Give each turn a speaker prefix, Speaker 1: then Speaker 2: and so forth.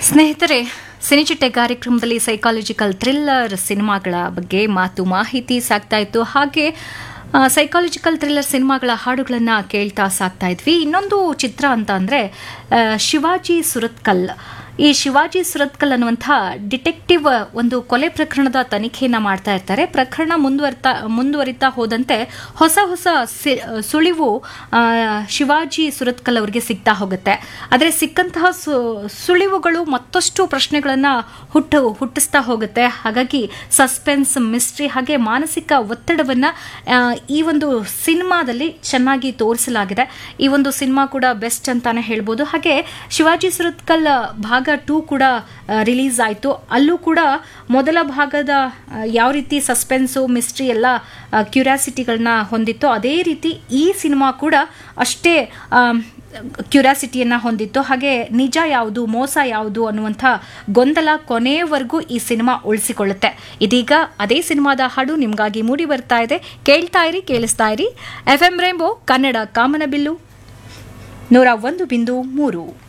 Speaker 1: ಸ್ನೇಹಿತರೆ ಸಿನಿಚಿಟ್ಟೆ ಕಾರ್ಯಕ್ರಮದಲ್ಲಿ psychological thriller ಸಿನಿಮಾಗಳ ಬಗ್ಗೆ ಮಾತು ಮಾಹಿತಿ ಸಾಗ್ತಾ ಇತ್ತು ಹಾಗೆ ಸೈಕಾಲಜಿಕಲ್ ಥ್ರಿಲ್ಲರ್ ಸಿನಿಮಾಗಳ ಹಾಡುಗಳನ್ನು ಕೇಳ್ತಾ ಸಾಕ್ತಾ ಇದ್ವಿ ಇನ್ನೊಂದು ಚಿತ್ರ ಅಂತ ಅಂದರೆ ಶಿವಾಜಿ ಸುರತ್ಕಲ್ ಈ ಶಿವಾಜಿ ಸುರತ್ಕಲ್ ಅನ್ನುವಂಥ ಡಿಟೆಕ್ಟಿವ್ ಒಂದು ಕೊಲೆ ಪ್ರಕರಣದ ತನಿಖೆಯನ್ನು ಮಾಡ್ತಾ ಇರ್ತಾರೆ ಪ್ರಕರಣ ಮುಂದುವರಿತಾ ಮುಂದುವರಿತಾ ಹೋದಂತೆ ಹೊಸ ಹೊಸ ಸಿ- ಸುಳಿವು ಆ, ಶಿವಾಜಿ ಸುರತ್ಕಲ್ ಅವರಿಗೆ ಸಿಗ್ತಾ ಹೋಗುತ್ತೆ ಆದರೆ ಸಿಕ್ಕಂತಹ ಸು- ಸುಳಿವುಗಳು ಮತ್ತಷ್ಟು ಪ್ರಶ್ನೆಗಳನ್ನು ಹುಟ್ಟು ಹುಟ್ಟಿಸ್ತಾ ಹೋಗುತ್ತೆ ಹಾಗಾಗಿ ಸಸ್ಪೆನ್ಸ್ ಮಿಸ್ಟ್ರಿ ಹಾಗೆ ಮಾನಸಿಕ ಒತ್ತಡವನ್ನು ಈ ಒಂದು ಸಿನಿಮಾದಲ್ಲಿ ಚೆನ್ನಾಗಿ ತೋರಿಸಲಾಗಿದೆ ಈ ಒಂದು ಸಿನಿಮಾ ಕೂಡ ಬೆಸ್ಟ್ ಅಂತಾನೆ ಹೇಳ್ಬೋದು ಹಾಗೆ ಶಿವಾಜಿ ಸುರತ್ಕಲ್ ಭಾಗ ಟೂ ಕೂಡ ರಿಲೀಸ್ ಆಯಿತು ಅಲ್ಲೂ ಕೂಡ ಮೊದಲ ಭಾಗದ ಆ, ಯಾವ ರೀತಿ ಸಸ್ಪೆನ್ಸು ಮಿಸ್ಟ್ರಿ ಎಲ್ಲ ಕ್ಯೂರಿಯಾಸಿಟಿಗಳನ್ನ ಹೊಂದಿತ್ತು ಅದೇ ರೀತಿ ಈ ಸಿನಿಮಾ ಕೂಡ ಅಷ್ಟೇ ಕ್ಯೂರಿಯಾಸಿಟಿಯನ್ನು ಹೊಂದಿತ್ತು ಹಾಗೆ ನಿಜ ಯಾವುದು ಮೋಸ ಯಾವುದು ಅನ್ನುವಂಥ ಗೊಂದಲ ಕೊನೆಯವರೆಗೂ ಈ ಸಿನಿಮಾ ಉಳಿಸಿಕೊಳ್ಳುತ್ತೆ ಇದೀಗ ಅದೇ ಸಿನಿಮಾದ ಹಾಡು ನಿಮಗಾಗಿ ಮೂಡಿ ಬರ್ತಾ ಇದೆ ಕೇಳ್ತಾ ಇರಿ ಕೇಳಿಸ್ತಾ ಇರಿ ಎಫ್ ಎಂ ರೇಂಬೋ ಕನ್ನಡ ಕಾಮನಬಿಲ್ಲು ನೂರ ಒಂದು ಬಿಂದು ಮೂರು